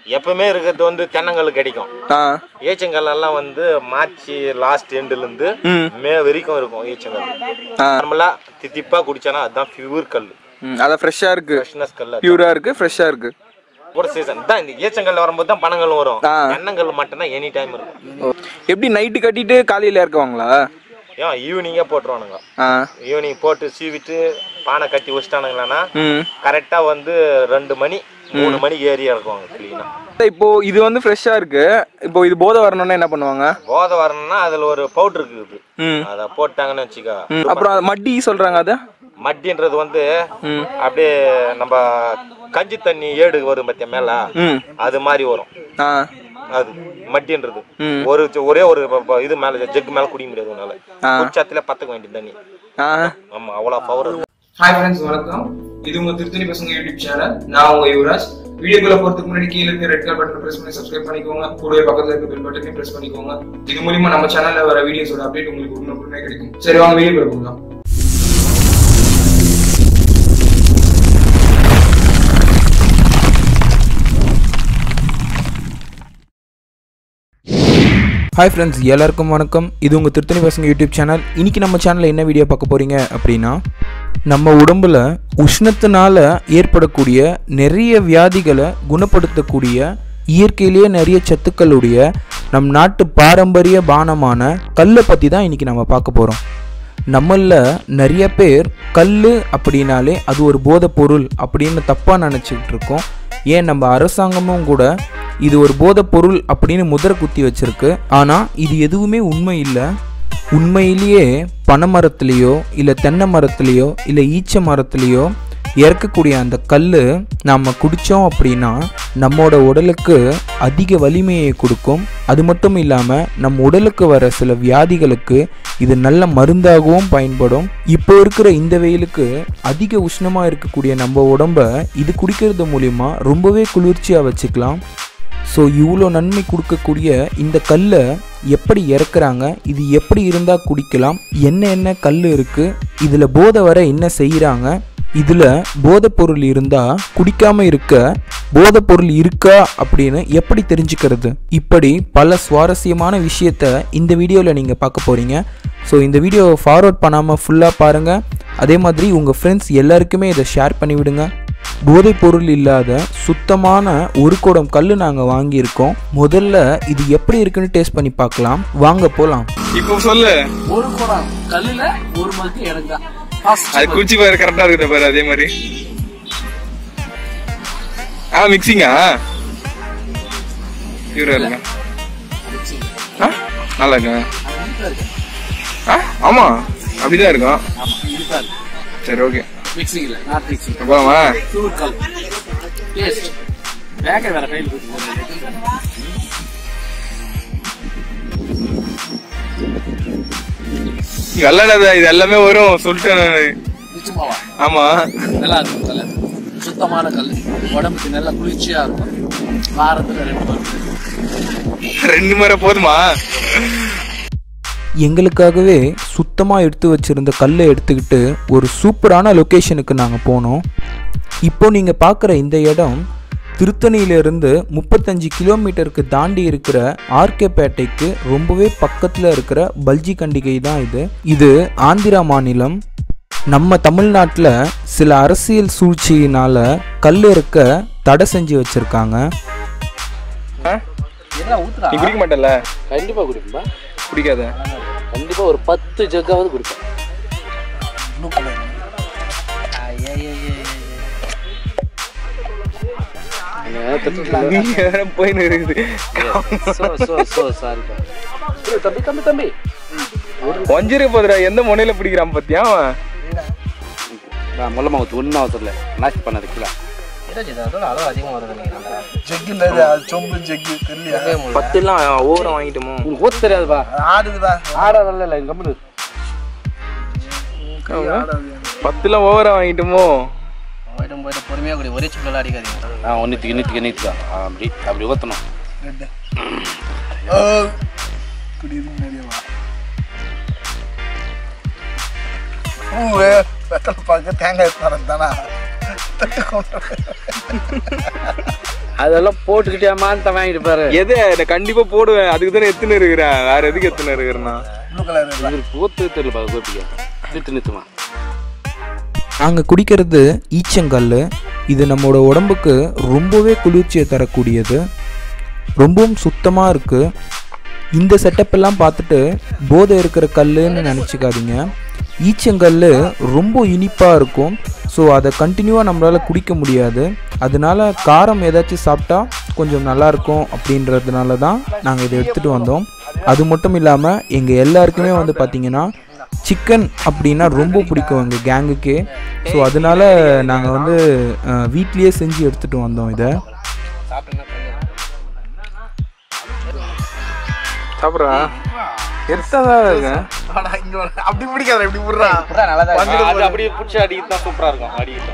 எப்பவுமே இருக்கிறது வந்து தென்னங்கல் கிடைக்கும் ஆ ஈச்சங்கல் எல்லாம் வந்து மார்ச் லாஸ்ட் எண்டுல இருந்து ம் மே வரைக்கும் இருக்கும் ஈச்சங்கல் ஆ நார்மலா தித்திப்பா குடிச்சானா அதுதான் பியூர் கல் ம் அதான் ஃப்ரெஷ்ஷாக இருக்கு ஃப்ரெஷ்னஸ் கல் பியூராக இருக்கு ஃப்ரெஷ்ஷாக இருக்கு ஒரு சீசன் தான் இந்த ஈச்சங்கல் வரும்போது தான் பனங்கல் வரும் ஆ. தென்னங்கல் மட்டும்தான் எனி டைம் இருக்கும் எப்படி நைட்டு கட்டிட்டு காலையில் இறக்குவாங்களா ஏன் ஈவினிங்கே போட்டுருவானுங்க ஆ ஈவினிங் போட்டு சீவிட்டு பானை கட்டி வச்சிட்டானுங்களான்னா ம் கரெக்டா வந்து ரெண்டு மணி மூணு மணிக்கு ஏறி இறக்குவாங்க கிளீனா இப்போ இது வந்து ஃப்ரெஷ்ஷாக இருக்கு இப்போ இது போதை வரணும்னா என்ன பண்ணுவாங்க போதை வரணும்னா அதுல ஒரு பவுடர் இருக்குது ம் அதை போட்டாங்கன்னு வச்சுக்கோ ம் அப்புறம் அது மட்டி சொல்கிறாங்க அதை மட்டின்றது வந்து ம் அப்படியே நம்ம கஞ்சி தண்ணி ஏடு வரும் பத்திய மேல ம் அது மாதிரி வரும் ஆ அது மட்டின்றது ம். ஒரு ச- ஒரே ஒரு ப- ப- இது மேல ஜெக் மேல குடிக்க முடியாது உன்னால ஆ. குச்சாத்துல பத்துக்க வேண்டிய தண்ணி ஆ ஆமா அவ்வளவு பவர் இருக்கும் ஹாய் ஃப்ரெண்ட்ஸ் வணக்கம் இது உங்க திருத்தணி பசங்க யூடியூப் சேனல் நான் உங்க யுவராஜ் வீடியோக்குள்ள போறதுக்கு முன்னாடி கீழே இருக்க ரெட் கலர் பட்டன் பிரஸ் பண்ணி சப்ஸ்கிரைப் பண்ணிக்கோங்க கூடவே பக்கத்துல இருக்க பெல் பட்டனையும் பிரஸ் பண்ணிக்கோங்க இது மூலியமா நம்ம சேனல்ல வர வீடியோஸோட அப்டேட் உங்களுக்கு உடனுக்குடனே கிடைக்கும் சரி வாங்க வீடியோக்குள்ள போகலாம் ஹாய் ஃப்ரெண்ட்ஸ் எல்லாருக்கும் வணக்கம் இது உங்கள் திருத்தணி பசங்க யூடியூப் சேனல் இன்றைக்கி நம்ம சேனலில் என்ன வீடியோ பார்க்க போகிறீங்க அப்படின்னா நம்ம உடம்புல உஷ்ணத்தினால ஏற்படக்கூடிய நிறைய வியாதிகளை குணப்படுத்தக்கூடிய இயற்கையிலேயே நிறைய சத்துக்களுடைய நம் நாட்டு பாரம்பரிய பானமான கல்லை பற்றி தான் இன்றைக்கி நம்ம பார்க்க போகிறோம் நம்மளில் நிறைய பேர் கல் அப்படின்னாலே அது ஒரு போதைப் பொருள் அப்படின்னு தப்பாக நினச்சிக்கிட்டு இருக்கோம் ஏன் நம்ம அரசாங்கமும் கூட இது ஒரு போதைப் பொருள் அப்படின்னு முதிரை குத்தி வச்சிருக்கு ஆனால் இது எதுவுமே உண்மை இல்லை உண்மையிலேயே பனைமரத்துலேயோ இல்லை தென்னை மரத்துலேயோ இல்லை ஈச்ச மரத்துலேயோ இறக்கக்கூடிய அந்த கல் நாம் குடித்தோம் அப்படின்னா நம்மோட உடலுக்கு அதிக வலிமையை கொடுக்கும் அது மட்டும் இல்லாமல் நம் உடலுக்கு வர சில வியாதிகளுக்கு இது நல்ல மருந்தாகவும் பயன்படும் இப்போ இருக்கிற இந்த வெயிலுக்கு அதிக உஷ்ணமாக இருக்கக்கூடிய நம்ம உடம்ப இது குடிக்கிறது மூலிமா ரொம்பவே குளிர்ச்சியாக வச்சுக்கலாம் ஸோ இவ்வளோ நன்மை கொடுக்கக்கூடிய இந்த கல்லை எப்படி இறக்குறாங்க இது எப்படி இருந்தால் குடிக்கலாம் என்ன என்ன கல் இருக்குது இதில் போதை வர என்ன செய்கிறாங்க இதில் போதைப் பொருள் இருந்தால் குடிக்காமல் இருக்க போதைப் பொருள் இருக்கா அப்படின்னு எப்படி தெரிஞ்சுக்கிறது இப்படி பல சுவாரஸ்யமான விஷயத்த இந்த வீடியோவில் நீங்கள் பார்க்க போகிறீங்க ஸோ இந்த வீடியோவை ஃபார்வர்ட் பண்ணாமல் ஃபுல்லாக பாருங்கள் அதே மாதிரி உங்கள் ஃப்ரெண்ட்ஸ் எல்லாருக்குமே இதை ஷேர் பண்ணிவிடுங்க போதைப் பொருள் இல்லாத சுத்தமான ஒரு குடம் கல் நாங்கள் வாங்கியிருக்கோம் முதல்ல இது எப்படி இருக்குன்னு டேஸ்ட் பண்ணி பார்க்கலாம் வாங்க போகலாம் இப்போ சொல்லு ஒரு குடம் கல்லுல ஒரு மக்கு எனக்கு அது குச்சி பாரு கரெக்டா இருக்குது பாரு அதே மாதிரி ஆ மிக்சிங்கா பியூரா இருக்கா ஆ நல்லா இருக்கா ஆ ஆமா அப்படிதான் இருக்கும் சரி ஓகே மிக்சிங்ல நாட் மிக்சிங் போலாமா பியூர் கல் டேஸ்ட் பேக்கை வேற கையில் கொடுத்து வெள்ளடாத இது எல்லாமே வரும் சொல்லிட்டேன் நானு நிச்சயமாவா ஆமா நல்லா இருக்கும் கல் சுத்தமான கல் உடம்புக்கு நல்லா குளிர்ச்சியா இருக்கும் வாரத்துல ரெண்டு வாரம் ரெண்டு முறை போதுமா எங்களுக்காகவே சுத்தமாக எடுத்து வச்சிருந்த கல்லை எடுத்துக்கிட்டு ஒரு சூப்பரான லொக்கேஷனுக்கு நாங்கள் போனோம் இப்போ நீங்கள் பார்க்குற இந்த இடம் திருத்தணியிலிருந்து முப்பத்தஞ்சு கிலோமீட்டருக்கு தாண்டி இருக்கிற ஆர்கேபேட்டைக்கு ரொம்பவே பக்கத்தில் இருக்கிற பல்ஜி கண்டிகை தான் இது இது ஆந்திரா மாநிலம் நம்ம தமிழ்நாட்டில் சில அரசியல் சூழ்ச்சியினால் கல் இருக்க தடை செஞ்சு வச்சுருக்காங்க என்ன ஊத்துறா நீ குடிக்க மாட்டல கண்டிப்பா குடிப்பா குடிக்காத கண்டிப்பா ஒரு பத்து ஜக்காவது குடிப்பேன் நீ வேற போயின்னு இருக்குது தம்பி தம்பி தம்பி ஒஞ்சிருக்கு போதுடா எந்த முனையில பிடிக்கிறான் பாத்தியா அவன் முல்ல மாவத்து ஒன்றும் அவசரம் இல்லை நாஸ்தி பண்ணது கிலோ பத்துலாம் ஓவரம் வாங்கிட்டோமோ உங்களுக்கு ஓத்து தெரியாதுப்பா ஆடுதுப்பா ஆட நல்ல இல்லை கம்பெனி பத்துலாம் ஓவரா வாங்கிட்டோமோ போயிட்டு போயிட்டு பொறுமையாக குடி ஒரே சுக்கெல்லாம் அடிக்காதீங்க ஆ ஒன்றுத்துக்கு இன்னத்துக்கு இன்னத்துக்கு அப்படி அப்படி ஊற்றணும் வெத்தலை பார்க்க தேங்காய் மரம் தானா அதெல்லாம் போட்டுக்கிட்டேமான்னு தான் வாங்கிட்டு பாரு எது நான் கண்டிப்பா போடுவேன் அதுக்கு தானே எத்தனை இருக்கிறேன் வேற எதுக்கு எத்தனை இருக்கிறேன்னா இவருக்கு போத்து தெரியல பாரு கோபிக்கா நித்து நித்துமா நாங்கள் குடிக்கிறது ஈச்சங்கல் இது நம்மளோட உடம்புக்கு ரொம்பவே குளிர்ச்சியை தரக்கூடியது ரொம்பவும் சுத்தமாக இருக்குது இந்த செட்டப் எல்லாம் பார்த்துட்டு போதை இருக்கிற கல்லுன்னு நினச்சிக்காதீங்க ஈச்சங்கல் ரொம்ப இனிப்பாக இருக்கும் ஸோ அதை கண்டினியூவாக நம்மளால் குடிக்க முடியாது அதனால காரம் ஏதாச்சும் சாப்பிட்டா கொஞ்சம் நல்லாயிருக்கும் அப்படின்றதுனால தான் நாங்கள் இதை எடுத்துகிட்டு வந்தோம் அது மட்டும் இல்லாமல் எங்கள் எல்லாருக்குமே வந்து பார்த்திங்கன்னா சிக்கன் அப்படின்னா ரொம்ப பிடிக்கும் எங்கள் கேங்குக்கு ஸோ அதனால நாங்கள் வந்து அஹ், வீட்லயே செஞ்சு எடுத்துகிட்டு வந்தோம் இதை சாப்பிட்றா எடுத்தாதான் இருக்கேன் அப்படி பிடிக்காத இப்படி விடுறா அது அப்படியே பிடிச்சி அடிக்கிட்டு தான் சூப்பரா இருக்கும் அடிக்கிட்டு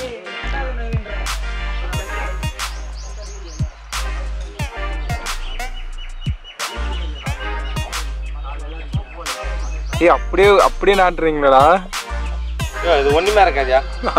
ஏய் அப்படியே அப்படியே நாட்டுறீங்களா ஐயோ, இது ஒண்ணுமே இருக்காதியா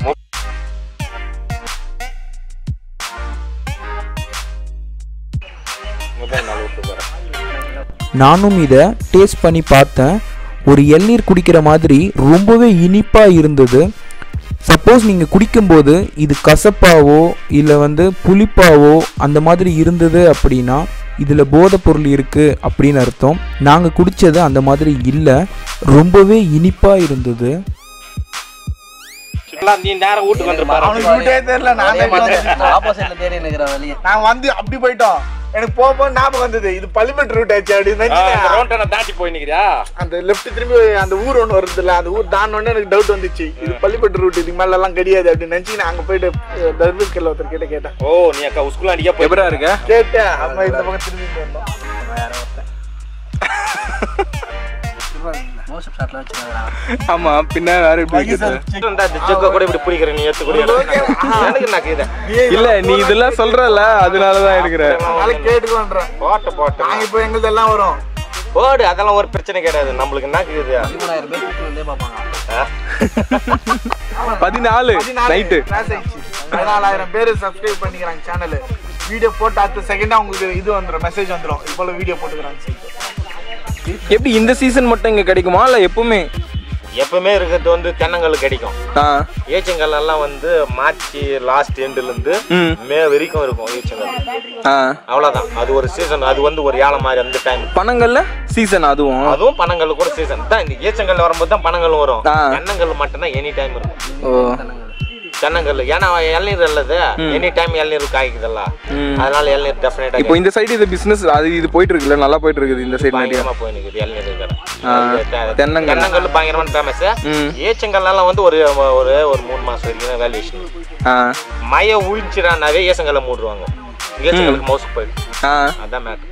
மொபைல் நான் விட்டு போறேன் நானும் இதை டேஸ்ட் பண்ணி பார்த்தேன் ஒரு இளநீர் குடிக்கிற மாதிரி ரொம்பவே இனிப்பாக இருந்தது சப்போஸ் நீங்கள் குடிக்கும்போது இது கசப்பாவோ இல்லை வந்து புளிப்பாவோ அந்த மாதிரி இருந்தது அப்படின்னா இதில் போதைப் பொருள் இருக்குது அப்படின்னு அர்த்தம் நாங்கள் குடித்தது அந்த மாதிரி இல்லை ரொம்பவே இனிப்பாக இருந்தது எல்லாம் நீ நேரம் வீட்டுக்கு வந்து பாரு அவனுக்கு விட்டே தெரியல நான் தான் வந்தேன். ஆப்போசிட்ல தேடி நிக்கிறேன் வெளியே நான் வந்து அப்படி போயிட்டோம் எனக்கு போக போக ஞாபகம் வந்தது இது பள்ளிமெட் ரூட் ஆச்சு அப்படின்னு நினைச்சேன். ரவுண்டனை தாண்டி போய் நிக்கிறியா அந்த லெஃப்ட் திரும்பி அந்த ஊர் ஒன்று வருதுல்ல அந்த ஊர் தாண்டோடனே எனக்கு டவுட் வந்துச்சு இது பள்ளிப்பட்டு ரூட் இதுக்கு மேல எல்லாம் கிடையாது அப்படின்னு நினைச்சு நான் அங்க போயிட்டு தர்பீஸ்கல்ல ஒருத்தர் கிட்ட கேட்டேன் ஓ நீ அக்கா ஸ்கூல் அடிக்க போய் எப்படா இருக்க கேட்டேன் அம்மா இந்த பக்கம் திரும்பி வந்தோம் மோஸ்ட் ஷாட்ல வச்சுக்கிறான் ஆமா பின்ன வேற எப்படி இருக்குது? இந்த ஜக்க கூட இப்படி பிடிக்கிற நீ எடுத்து கூட எனக்கு நான் இதை இல்ல நீ இதெல்லாம் சொல்றல அதனாலதான் எடுக்கிறேன் அதனால கேட்டுக்கோன்றேன் போட்டு போட்டு நாங்க இப்போ எங்களுக்கு எல்லாம் வரும் போடு அதெல்லாம் ஒரு பிரச்சனை கிடையாது நம்மளுக்கு என்ன இருக்குது பதிமூணாயிரம் பேர் வீட்டுல பார்ப்பாங்க ஆ? பதினாலு நைட்டு கிளாஸ் ஆயிடுச்சு பதினாலாயிரம் பேர் சப்ஸ்கிரைப் பண்ணிக்கிறாங்க சேனல் வீடியோ போட்டு அடுத்த செகண்டா உங்களுக்கு இது வந்துடும் மெசேஜ் வந்துடும் இது போல வீடியோ போட்டுக்கிறாங்க சொல்லிட்டு எப்படி இந்த சீசன் மட்டும் இங்க கிடைக்குமா இல்ல எப்பவுமே எப்பவுமே இருக்கிறது வந்து தென்னங்கல் கிடைக்கும் ஆ ஈச்சங்கல் எல்லாம் வந்து மார்ச் லாஸ்ட் எண்டுல இருந்து ம். மே வரைக்கும் இருக்கும் ஈச்சங்கல் ஆ அவ்வளவுதான் அது ஒரு சீசன் அது வந்து ஒரு ஏழை மாதிரி அந்த டைம் பணங்கள்ல சீசன் அதுவும் அதுவும் பனங்கல் கூட சீசன் தான் இந்த ஈச்சங்கல் வரும்போது தான் பனங்கல் வரும் ஆ. தென்னங்கல் மட்டும்தான் எனி டைம் இருக்கும் ஓ தென்னங்கல் ஏன்னா இளநீர் அல்லது எனி டைம் இளநீர் காய்க்குதல்ல ம். அதனால இளநீர் டெஃபினட்டா இப்போ இந்த சைடு இது பிசினஸ் அது இது போயிட்டு இருக்குல்ல நல்லா போயிட்டு இருக்குது இந்த சைடு நிறைய பயங்கரமா போய் நிக்குது இளநீர் இருக்கிற ஆ. தென்னங்கல். தென்னங்கல் பயங்கரமான ஃபேமஸ் ம் ஏச்சங்கல் எல்லாம் வந்து ஒரு ஒரு ஒரு மூணு மாசம் வரைக்கும் வேல்யூஷன் ஆ மய உழிச்சிடானாவே ஏசங்கல்ல மூடுவாங்க ஏச்சங்களுக்கு மவுஸ் போயிடும் ஆ அதான் மேட்ரு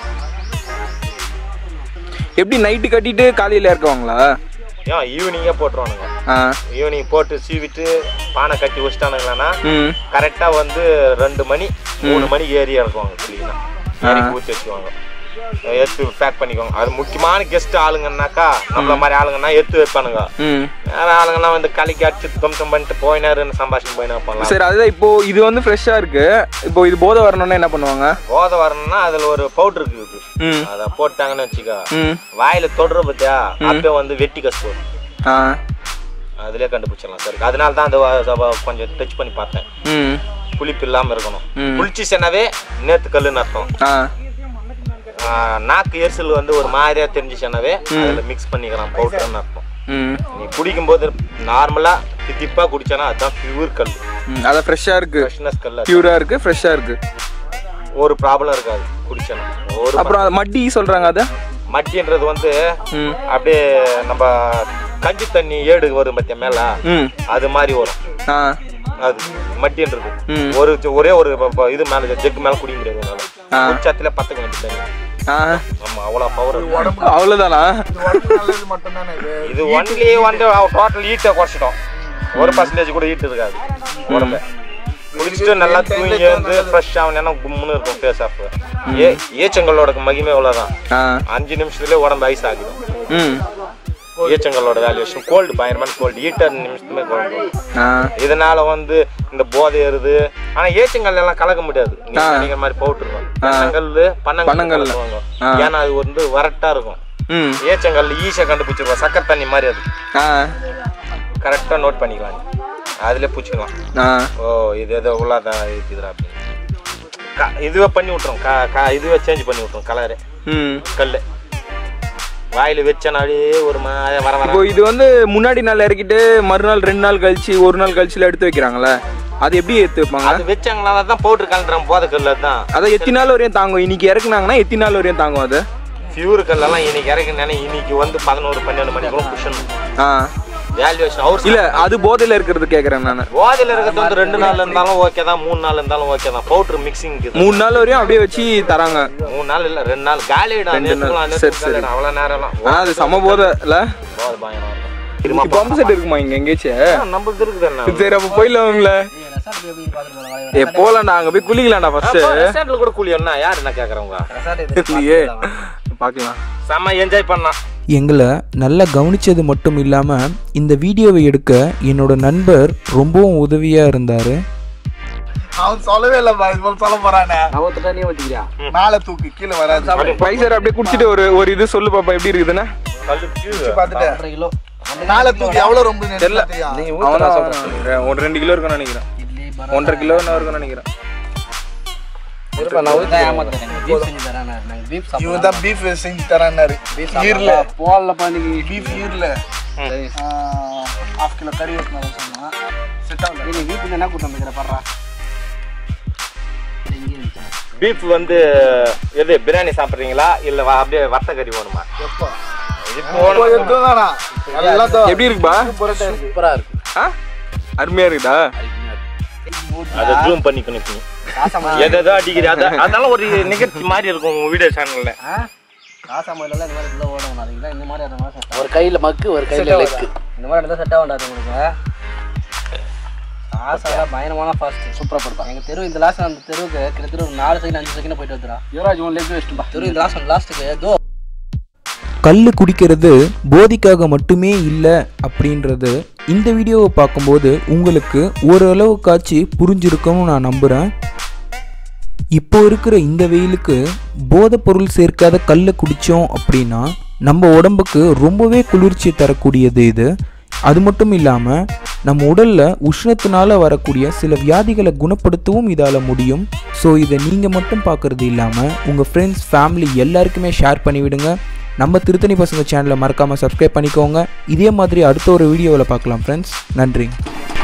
எப்படி நைட்டு கட்டிட்டு காலையில இறக்குவாங்களா ஏன் ஈவினிங்கே போட்டுருவானுங்க ஆ ஈவினிங் போட்டு சீவிட்டு பானை கட்டி வச்சிட்டானுங்களான்னா ம் கரெக்டா வந்து ரெண்டு மணி மூணு மணிக்கு ஏறி இறக்குவாங்க கிளீனா ஏறி ஊற்றி வச்சுக்குவாங்க எடுத்து பேக் பண்ணிக்குவாங்க அது முக்கியமான கெஸ்ட் ஆளுங்கன்னாக்கா நம்மள மாதிரி ஆளுங்கன்னா எடுத்து வைப்பானுங்க ம் வேற ஆளுங்கன்னா வந்து கலைக்கு அடிச்சு தும்சம் பண்ணிட்டு போயினாருன்னு சம்பாஷணம் போயினா பண்ணலாம் சரி அதுதான் இப்போ இது வந்து ஃப்ரெஷ்ஷா இருக்கு இப்போ இது போதை வரணும்னா என்ன பண்ணுவாங்க போதை வரணும்னா அதுல ஒரு பவுடர் இருக்குது ம் அதை போட்டாங்கன்னு வச்சுக்கோ ம் வாயில தொடுற பத்தியா அப்பவே வந்து வெட்டி கசு வரும் ஆ அதுலயே கண்டுபிடிச்சிடலாம் சரி அதனால தான் அந்த வ- வ- கொஞ்சம் டச் பண்ணி பார்த்தேன் ம் புளிப்பு இல்லாம இருக்கணும் ம். புளிச்சிச்சனாவே நேத்து கல்லுன்னு அர்த்தம் ஆ ஆ, நாக்கு எரிசல் வந்து ஒரு மாதிரியா தெரிஞ்சிச்சனாவே அதுல மிக்ஸ் பண்ணிக்கலாம் பவுடர்னு அர்த்தம் ம் நீ குடிக்கும்போது நார்மலா தித்திப்பா குடிச்சானா அதுதான் பியூர் கல் ம் அதான் ஃப்ரெஷ்ஷாக இருக்கு ஃப்ரெஷ்னஸ் கல் அது. பியூரா இருக்கு ஃப்ரெஷ்ஷாக இருக்கு ஒரு ப்ராப்ளம் இருக்காது குடிச்சனா ஒரு அப்புறம் அது மட்டி சொல்றாங்க அதை மட்டின்றது வந்து ம் அப்படியே நம்ம கஞ்சி தண்ணி ஏடு வரும் பத்திய மேல ம் அது மாதிரி வரும் ஆ அது மட்டின்றது ம். ஒரு ஒரே ஒரு ப- ப- இது மேல ஜெக் மேல குடிக்க முடியாது என்னால. ஆ. குடிச்சாத்துல பத்துக்க வேண்டிய தண்ணி ஆ ஆமா அவ்வளவு பவர் அவ்வளோதானா இது உடம்புக்கு நல்லது மட்டும்தானே இது இது ஒன்லி வந்து டோட்டல் ஈட்டை குறைச்சிட்டோம் ஒரு பர்சன்டேஜ் கூட ஈட்டு இருக்காது உடம்பு குடிச்சிட்டு நல்லா தூங்கி வந்து ஃப்ரெஷ் ஆகணும்னா கும்முன்னு இருக்கும் ஃபேஸ் ஆஃப் ஏ ஏச்சங்களோட மகிமை இவ்வளோதான் ஆ அஞ்சு நிமிஷத்துலேயே உடம்பு ஐஸ் ஆகிடும் ம் ஏச்சங்களோட வேல்யூஷன் கோல்டு பயங்கரமான கோல்டு ஈட்டர் நிமிஷத்துமே கோல்டு ஆ இதனால வந்து இந்த போதை ஏறுது ஆனா ஏச்சங்கல் எல்லாம் கலக்க முடியாது நீங்க ஆ. நினைக்கிற மாதிரி பவுடர் ஆ. பனங்கல் பனங்கல் பனங்கல். கலக்குவாங்க. ஆ. ஏன்னா அது வந்து வரட்டா இருக்கும் ம் ஏச்சங்கல் ஈஸியா கண்டுபிடிச்சிருவோம் சக்கரை தண்ணி மாதிரி அது ஆ கரெக்டா நோட் பண்ணிக்கலாம் நீ. அதுல பூச்சிக்கலாம் ஆ ஓ இது ஏதோ உள்ளாதான் இருக்குதுடா அப்படின்னு க- இதுவே பண்ணி விட்டுரும் க க- இதுவே சேஞ்ச் பண்ணி விட்டுரும் கலரு ம் கல் வாயில வச்சனாலே ஒரு மாதிரி வர வர இப்போ இது வந்து முன்னாடி நாள் இறக்கிட்டு மறுநாள் ரெண்டு நாள் கழிச்சு ஒரு நாள் கழிச்சுல எடுத்து வைக்கிறாங்களே அது எப்படி எடுத்து வைப்பாங்க அது வச்சாங்களா தான் பவுடர் கலந்துறான் போதை கல் தான் அதை எத்தனை நாள் வரையும் தாங்கும் இன்னைக்கு இறக்குனாங்கன்னா எத்தனை நாள் வரையும் தாங்கும் அது பியூர் கல்லெல்லாம் இன்னைக்கு இறக்குனேனே இன்னைக்கு வந்து பதினோரு பன்னெண்டு மணிக்குள்ள புஷணும் ஆ வேல்யூவேஷன் அவர் இல்ல அது போதையில இருக்கிறது கேக்குறேன் நான் போதையில் இருக்கிறது வந்து ரெண்டு நாள் இருந்தாலும் ஓகே தான் மூணு நாள் இருந்தாலும் ஓகே தான் பவுடர் மிக்சிங் மூணு நாள் வரையும் அப்படியே வச்சு தராங்க மூணு நாள் இல்ல ரெண்டு நாள் காலிடா ரெண்டு நாள். சரி, சரி. அவ்வளவு நேரம்லாம் ஆனா அது சம போதை இல்ல போதை பயங்கரம் இருக்கும். இன்னைக்கு பம்பு செட் இருக்குமா இங்க எங்கேயாச்சும் ஆ, நம்மளுக்கு இருக்குது என்ன சரி அப்ப போயிடலாம்ல ரெசார்ட் போய் எப்படி பார்த்துட்டு போகலாம் ஏ போலாம்டா அங்க போய் குளிக்கலாம்டா ஃபர்ஸ்ட் ரெஸ்டாரண்ட்ல கூட கூலி என்ன யார் என்ன கேக்குறவங்க ரெசார்ட் இல்லையே பாக்கலாம் செம்ம என்ஜாய் பண்ணலாம் எங்களை நல்லா கவனிச்சது மட்டும் இல்லாமல் இந்த வீடியோவை எடுக்க என்னோட நண்பர் ரொம்பவும் உதவியாக இருந்தார் அவன் சொல்லவே இல்லப்பா இது போல சொல்ல போறானே அவத்துட்டா நீ வச்சுக்கிறியா மேல தூக்கு கீழே வராது பைசர் அப்படியே குடிச்சிட்டு ஒரு ஒரு இது சொல்லு பாப்பா எப்படி இருக்குதுன்னா பார்த்துட்டு ஒன்றரை கிலோ மேல தூக்கி எவ்வளவு ரொம்ப தெரியல நீ அவன் தான் ஒரு ரெண்டு கிலோ இருக்கும்னு நினைக்கிறேன் இட்லி ஒன்றரை கிலோ என்ன இருக்கும்னு நினைக்கிறேன் நான் ஊற்றி ஏமாத்துறேன் பீஃப் செஞ்சு தரேன் நாங்கள் பீஃப் இவன் தான் பீஃப் செஞ்சு தரான்னாரு ஈரல போடலப்பா நீ பீஃப் ஈரல ஹாஃப் கிலோ கறி வச்சுனாலும் சொன்னா செட் ஆகல நீ வீட்டுக்கு என்ன கூட்டம் வைக்கிற பாடுறா பீஃப் வந்து எது பிரியாணி சாப்பிட்றீங்களா இல்ல வ- அப்படியே வத்த கறி வேணுமா இப்போ எடுத்துதானா எல்லாம் தான் எப்படி இருக்குப்பா சூப்பரா இருக்கு ஆ அருமையா இருக்குதா அதை ஜூம் பண்ணி கணிப்பி எதோ அடிக்கிறீ அத அதனால ஒரு நிகழ்ச்சி மாதிரி இருக்கும் உங்க வீடியோ சேனல்ல காசா மயிலெல்லாம் இந்த மாதிரி உள்ள ஓடணும் அதுக்கு இந்த மாதிரி அந்த மாதிரி set ஒரு கையில மக்கு ஒரு கையில லெக்கு இந்த மாதிரி இருந்தால் செட் ஆகாது உங்களுக்கு காசெல்லாம் பயங்கரமான ஃபாஸ்ட் சூப்பராக போடுப்பாங்க எங்கள் தெரு இந்த லாஸ்ட் அந்த தெருவுக்கு கிட்டத்தட்ட ஒரு நாலு செகண்ட் அஞ்சு செகண்ட் போயிட்டு வந்துடா யுவராஜ் ஒன் லெக் வச்சுட்டு தெரு இந்த லாஸ்ட் லாஸ்ட்டுக்கு தோ கல் குடிக்கிறது போதிக்காக மட்டுமே இல்லை அப்படின்றது இந்த வீடியோவை பார்க்கும்போது உங்களுக்கு ஓரளவுக்காச்சு புரிஞ்சிருக்கும்னு நான் நம்புகிறேன் இப்போ இருக்கிற இந்த வெயிலுக்கு போதைப் பொருள் சேர்க்காத கல்லை குடித்தோம் அப்படின்னா நம்ம உடம்புக்கு ரொம்பவே குளிர்ச்சி தரக்கூடியது இது அது மட்டும் இல்லாமல் நம்ம உடலில் உஷ்ணத்தினால வரக்கூடிய சில வியாதிகளை குணப்படுத்தவும் இதால் முடியும் ஸோ இதை நீங்கள் மட்டும் பார்க்குறது இல்லாமல் உங்கள் ஃப்ரெண்ட்ஸ் ஃபேமிலி எல்லாருக்குமே ஷேர் பண்ணிவிடுங்க நம்ம திருத்தணி பசங்க சேனலை மறக்காமல் சப்ஸ்கிரைப் பண்ணிக்கோங்க இதே மாதிரி அடுத்த ஒரு வீடியோவில் பார்க்கலாம் ஃப்ரெண்ட்ஸ் நன்றி